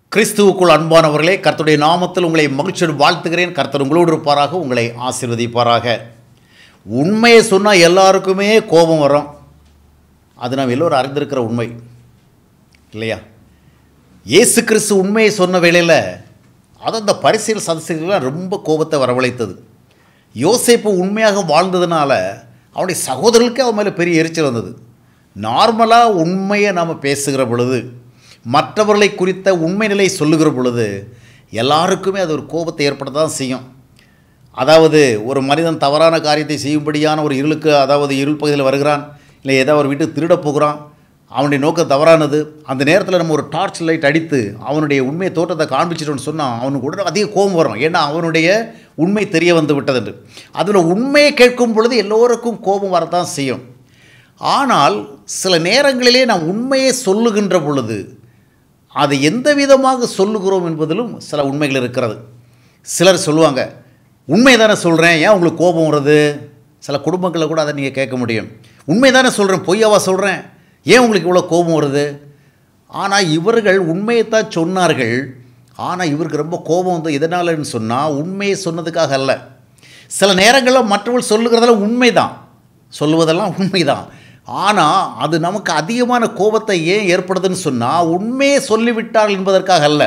கிறிஸ்துவுக்குள் அன்பானவர்களே கர்த்தருடைய நாமத்தில் உங்களை மகிழ்ச்சியோடு வாழ்த்துகிறேன் கர்த்தர் உங்களோடு இருப்பாராக உங்களை ஆசீர்வதிப்பாராக உண்மையை சொன்னால் எல்லாருக்குமே கோபம் வரும் அது நாம் எல்லோரும் அறிந்திருக்கிற உண்மை இல்லையா இயேசு கிறிஸ்து உண்மையை சொன்ன வேளையில் அது அந்த பரிசீல் சதசிகளாக ரொம்ப கோபத்தை வரவழைத்தது யோசேப்பு உண்மையாக வாழ்ந்ததுனால அவனுடைய சகோதரர்களுக்கே அவன் மேலே பெரிய எரிச்சல் வந்தது நார்மலாக உண்மையை நாம் பேசுகிற பொழுது மற்றவர்களை குறித்த உண்மை நிலை சொல்லுகிற பொழுது எல்லாருக்குமே அது ஒரு கோபத்தை ஏற்படுத்த தான் செய்யும் அதாவது ஒரு மனிதன் தவறான காரியத்தை செய்யும்படியான ஒரு இருளுக்கு அதாவது இருள் பகுதியில் வருகிறான் இல்லை ஏதாவது ஒரு வீட்டுக்கு திருடப் போகிறான் அவனுடைய நோக்கம் தவறானது அந்த நேரத்தில் நம்ம ஒரு டார்ச் லைட் அடித்து அவனுடைய உண்மை தோற்றத்தை காண்பிச்சிட்டோம்னு சொன்னால் அவனுக்கு உடனே அதிக கோபம் வரும் ஏன்னா அவனுடைய உண்மை தெரிய வந்து விட்டது அதில் உண்மையை கேட்கும் பொழுது எல்லோருக்கும் கோபம் வரத்தான் செய்யும் ஆனால் சில நேரங்களிலே நாம் உண்மையை சொல்லுகின்ற பொழுது அதை எந்த விதமாக சொல்லுகிறோம் என்பதிலும் சில உண்மைகள் இருக்கிறது சிலர் சொல்லுவாங்க உண்மை தானே சொல்கிறேன் ஏன் உங்களுக்கு கோபம் வருது சில குடும்பங்களில் கூட அதை நீங்கள் கேட்க முடியும் உண்மை தானே சொல்கிறேன் பொய்யாவா சொல்கிறேன் ஏன் உங்களுக்கு இவ்வளோ கோபம் வருது ஆனால் இவர்கள் உண்மையைத்தான் சொன்னார்கள் ஆனால் இவருக்கு ரொம்ப கோபம் வந்து எதனாலன்னு சொன்னால் உண்மையை சொன்னதுக்காக அல்ல சில நேரங்களில் மற்றவர்கள் சொல்லுகிறதெல்லாம் உண்மைதான் சொல்லுவதெல்லாம் உண்மைதான் ஆனால் அது நமக்கு அதிகமான கோபத்தை ஏன் ஏற்படுதுன்னு சொன்னால் உண்மையை சொல்லிவிட்டார்கள் என்பதற்காக அல்ல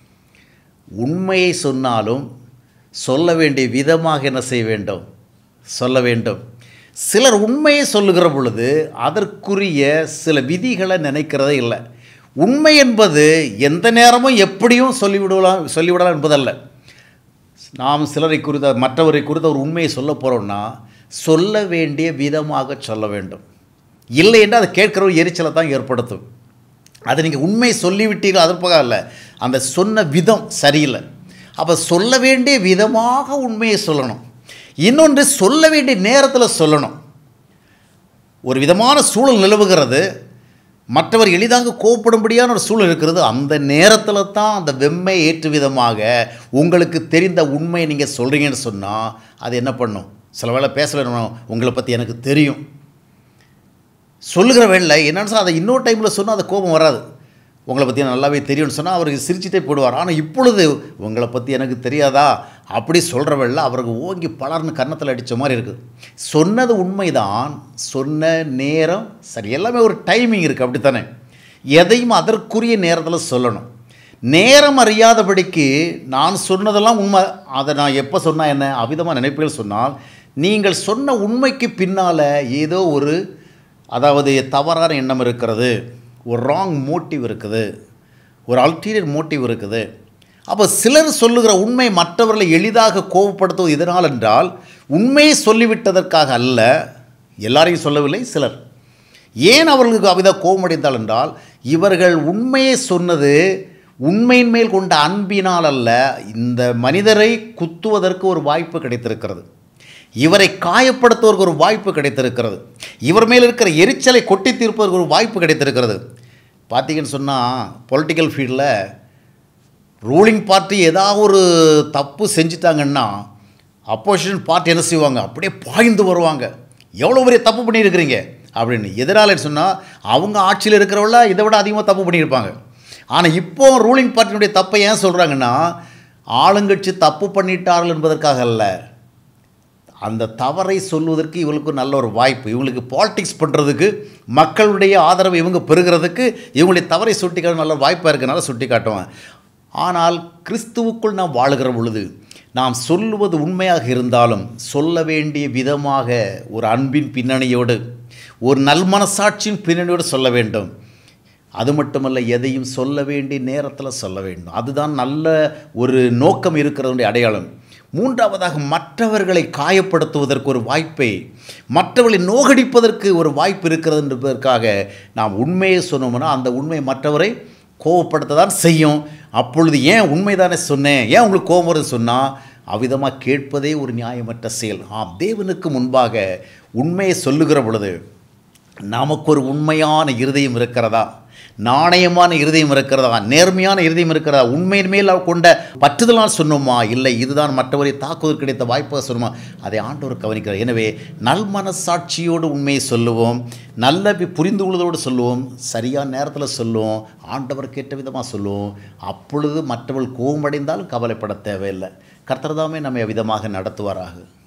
உண்மையை சொன்னாலும் சொல்ல வேண்டிய விதமாக என்ன செய்ய வேண்டும் சொல்ல வேண்டும் சிலர் உண்மையை சொல்லுகிற பொழுது அதற்குரிய சில விதிகளை நினைக்கிறதே இல்லை உண்மை என்பது எந்த நேரமும் எப்படியும் சொல்லிவிடலாம் சொல்லிவிடலாம் என்பதல்ல நாம் சிலரை குறித்த மற்றவரை குறித்த ஒரு உண்மையை சொல்ல போகிறோம்னா சொல்ல வேண்டிய விதமாக சொல்ல வேண்டும் இல்லை என்றால் அதை கேட்குற ஒரு எரிச்சலை தான் ஏற்படுத்தும் அது நீங்கள் உண்மை சொல்லிவிட்டீர்கள் அதற்காக இல்லை அந்த சொன்ன விதம் சரியில்லை அப்போ சொல்ல வேண்டிய விதமாக உண்மையை சொல்லணும் இன்னொன்று சொல்ல வேண்டிய நேரத்தில் சொல்லணும் ஒரு விதமான சூழல் நிலவுகிறது மற்றவர் எளிதாக கோவப்படும்படியான ஒரு சூழல் இருக்கிறது அந்த நேரத்தில் தான் அந்த வெம்மை ஏற்று விதமாக உங்களுக்கு தெரிந்த உண்மையை நீங்கள் சொல்கிறீங்கன்னு சொன்னால் அது என்ன பண்ணும் சில வேளை பேச வேணும் உங்களை பற்றி எனக்கு தெரியும் சொல்லுகிற வேலை என்னன்னு சொன்னால் அதை இன்னொரு டைமில் சொன்னால் அது கோபம் வராது உங்களை பற்றி நல்லாவே தெரியும்னு சொன்னால் அவருக்கு சிரிச்சிட்டே போடுவார் ஆனால் இப்பொழுது உங்களை பற்றி எனக்கு தெரியாதா அப்படி சொல்கிற வேலை அவருக்கு ஓங்கி பலர்னு கன்னத்தில் அடித்த மாதிரி இருக்குது சொன்னது உண்மைதான் சொன்ன நேரம் சரி எல்லாமே ஒரு டைமிங் இருக்குது அப்படித்தானே எதையும் அதற்குரிய நேரத்தில் சொல்லணும் நேரம் அறியாதபடிக்கு நான் சொன்னதெல்லாம் உண்மை அதை நான் எப்போ சொன்னால் என்ன அவிதமாக நினைப்புகள் சொன்னால் நீங்கள் சொன்ன உண்மைக்கு பின்னால் ஏதோ ஒரு அதாவது தவறான எண்ணம் இருக்கிறது ஒரு ராங் மோட்டிவ் இருக்குது ஒரு அல்டீரியர் மோட்டிவ் இருக்குது அப்போ சிலர் சொல்லுகிற உண்மை மற்றவர்களை எளிதாக கோபப்படுத்துவது எதனால் என்றால் உண்மையை சொல்லிவிட்டதற்காக அல்ல எல்லாரையும் சொல்லவில்லை சிலர் ஏன் அவர்களுக்கு அவித கோபமடைந்தால் என்றால் இவர்கள் உண்மையை சொன்னது உண்மையின் மேல் கொண்ட அன்பினால் அல்ல இந்த மனிதரை குத்துவதற்கு ஒரு வாய்ப்பு கிடைத்திருக்கிறது இவரை காயப்படுத்துவதற்கு ஒரு வாய்ப்பு கிடைத்திருக்கிறது இவர் மேல் இருக்கிற எரிச்சலை கொட்டி தீர்ப்பதற்கு ஒரு வாய்ப்பு கிடைத்திருக்கிறது பார்த்தீங்கன்னு சொன்னால் பொலிட்டிக்கல் ஃபீல்டில் ரூலிங் பார்ட்டி ஏதாவது ஒரு தப்பு செஞ்சிட்டாங்கன்னா அப்போசிஷன் பார்ட்டி என்ன செய்வாங்க அப்படியே பாய்ந்து வருவாங்க எவ்வளோ பெரிய தப்பு பண்ணியிருக்கிறீங்க அப்படின்னு எதிராளன்னு சொன்னால் அவங்க ஆட்சியில் இருக்கிறவங்கள இதை விட அதிகமாக தப்பு பண்ணியிருப்பாங்க ஆனால் இப்போ ரூலிங் பார்ட்டியினுடைய தப்பை ஏன் சொல்கிறாங்கன்னா ஆளுங்கட்சி தப்பு பண்ணிட்டார்கள் என்பதற்காக அல்ல அந்த தவறை சொல்வதற்கு இவங்களுக்கு நல்ல ஒரு வாய்ப்பு இவங்களுக்கு பாலிடிக்ஸ் பண்ணுறதுக்கு மக்களுடைய ஆதரவை இவங்க பெறுகிறதுக்கு இவங்களுடைய தவறை சுட்டிக்காட்ட நல்ல வாய்ப்பாக இருக்கனால சுட்டி காட்டுவேன் ஆனால் கிறிஸ்துவுக்குள் நாம் வாழுகிற பொழுது நாம் சொல்லுவது உண்மையாக இருந்தாலும் சொல்ல வேண்டிய விதமாக ஒரு அன்பின் பின்னணியோடு ஒரு நல்மனசாட்சியின் பின்னணியோடு சொல்ல வேண்டும் அது மட்டுமல்ல எதையும் சொல்ல வேண்டிய நேரத்தில் சொல்ல வேண்டும் அதுதான் நல்ல ஒரு நோக்கம் இருக்கிறதுடைய அடையாளம் மூன்றாவதாக மற்றவர்களை காயப்படுத்துவதற்கு ஒரு வாய்ப்பை மற்றவர்களை நோகடிப்பதற்கு ஒரு வாய்ப்பு இருக்கிறது என்பதற்காக நாம் உண்மையை சொன்னோம்னா அந்த உண்மை மற்றவரை கோவப்படுத்த தான் செய்யும் அப்பொழுது ஏன் உண்மைதானே சொன்னேன் ஏன் உங்களுக்கு கோபம் வருது சொன்னால் அவ்விதமாக கேட்பதே ஒரு நியாயமற்ற செயல் ஆம் தேவனுக்கு முன்பாக உண்மையை சொல்லுகிற பொழுது நமக்கு ஒரு உண்மையான இருதயம் இருக்கிறதா நாணயமான இருதயம் இருக்கிறதா நேர்மையான இருதயம் இருக்கிறதா உண்மையின் மேல் கொண்ட பற்றுதலால் சொன்னோமா இல்லை இதுதான் மற்றவரை தாக்குவதற்கு கிடைத்த வாய்ப்பாக சொன்னோமா அதை ஆண்டவர் கவனிக்கிறார் எனவே நல் மனசாட்சியோடு உண்மையை சொல்லுவோம் நல்ல பி- புரிந்து கொள்வதோடு சொல்லுவோம் சரியான நேரத்தில் சொல்லுவோம் ஆண்டவர் கேட்ட விதமாக சொல்லுவோம் அப்பொழுது மற்றவர்கள் கோபமடைந்தாலும் கவலைப்பட தேவையில்லை கர்த்தர்தாமே நம்மை விதமாக நடத்துவாராக